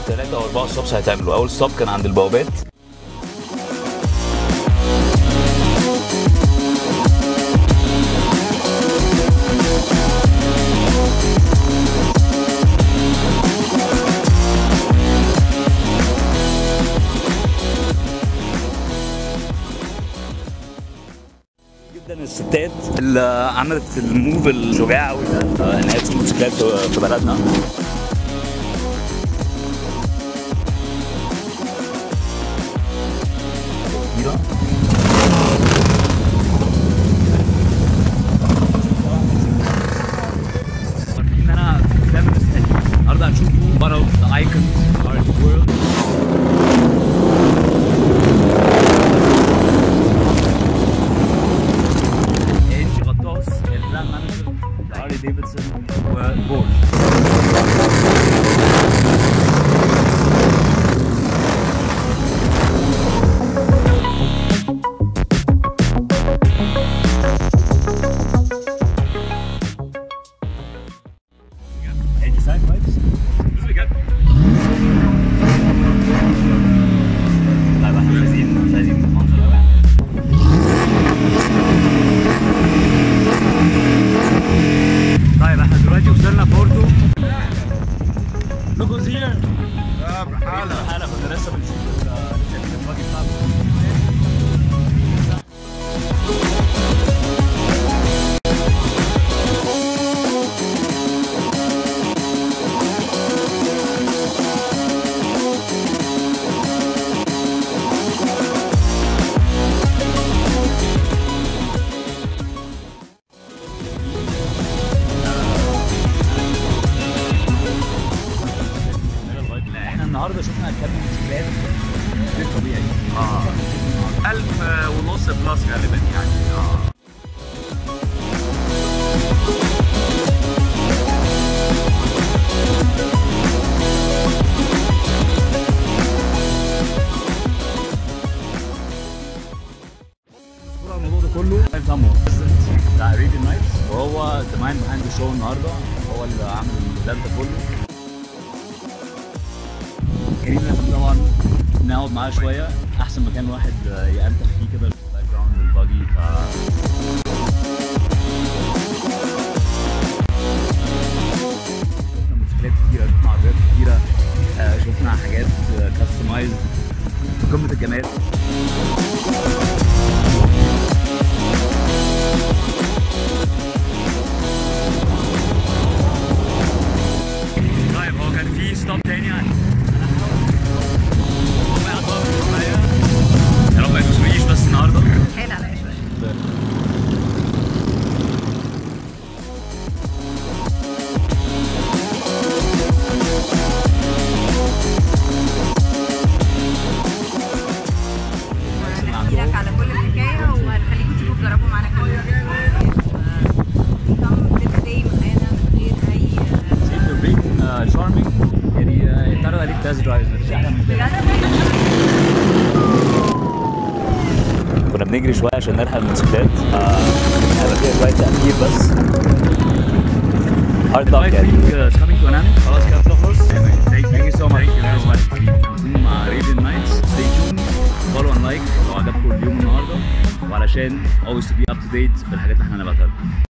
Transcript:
3 او 4 ستوبس هيتعملوا اول ستوب كان عند البوابات جدا الستات اللي عملت الموف الشجاع قوي ده ان هي تسوق موتوسيكلات في- في بلدنا كبيرة. عارفين ان انا فيمنست النهارده هنشوفوا one of the icons are in the world انجي غطاس البراند مانجر هارلي ديفيدسون وبورش انجي سايد فايبس بجد لا بقى احنا عايزين مش عايزين منظر قوي طيب احنا دلوقتي وصلنا بورتو Look who's here حالة حالة كنا لسه بنشوف ال- لسه الباقي بتاعنا احنا النهارده شفنا كام موتوسيكلات غير طبيعي اه ألف ونص بلس غالبا يعني اه صورة الموضوع ده كله لايف دامو بتاع ريدي نايتس وهو ذا مان بيهايند ذا شو النهارده هو اللي عامل الايفنت ده كله كريم لازم طبعا نقعد معاه شويه احسن مكان الواحد ينتخ فيه كده الباك جراوند والباجي ف شفنا موتوسيكلات كتيره شفنا عربيات كتيره آه، شفنا حاجات كاستمايزد في قمه الجمال طيب هو كان في ستوب تاني يعني يا رب ما يدوسونيش بس النهارده حيل على ايش هنحكي لك على كل الحكايه وهنخليكم تيجوا تجربوا معانا كمان كم تبداي معانا من غير اي سيف بيكون شارمينج يعني آه، يتعرض عليك تاست درايف مفيش احلى من كده كنا بنجري شويه عشان نلحق الموتوسيكلات آه، هيبقى فيها شويه تأثير بس هارد لك يعني خلاص كده بتخلص ثانك يو سو ماتش نكون مع ريدن نايتس ستي تون فولو اند لايك لو عجبكم اليوم النهارده وعلشان always to be up to date بالحاجات اللي احنا هنبعتها لكم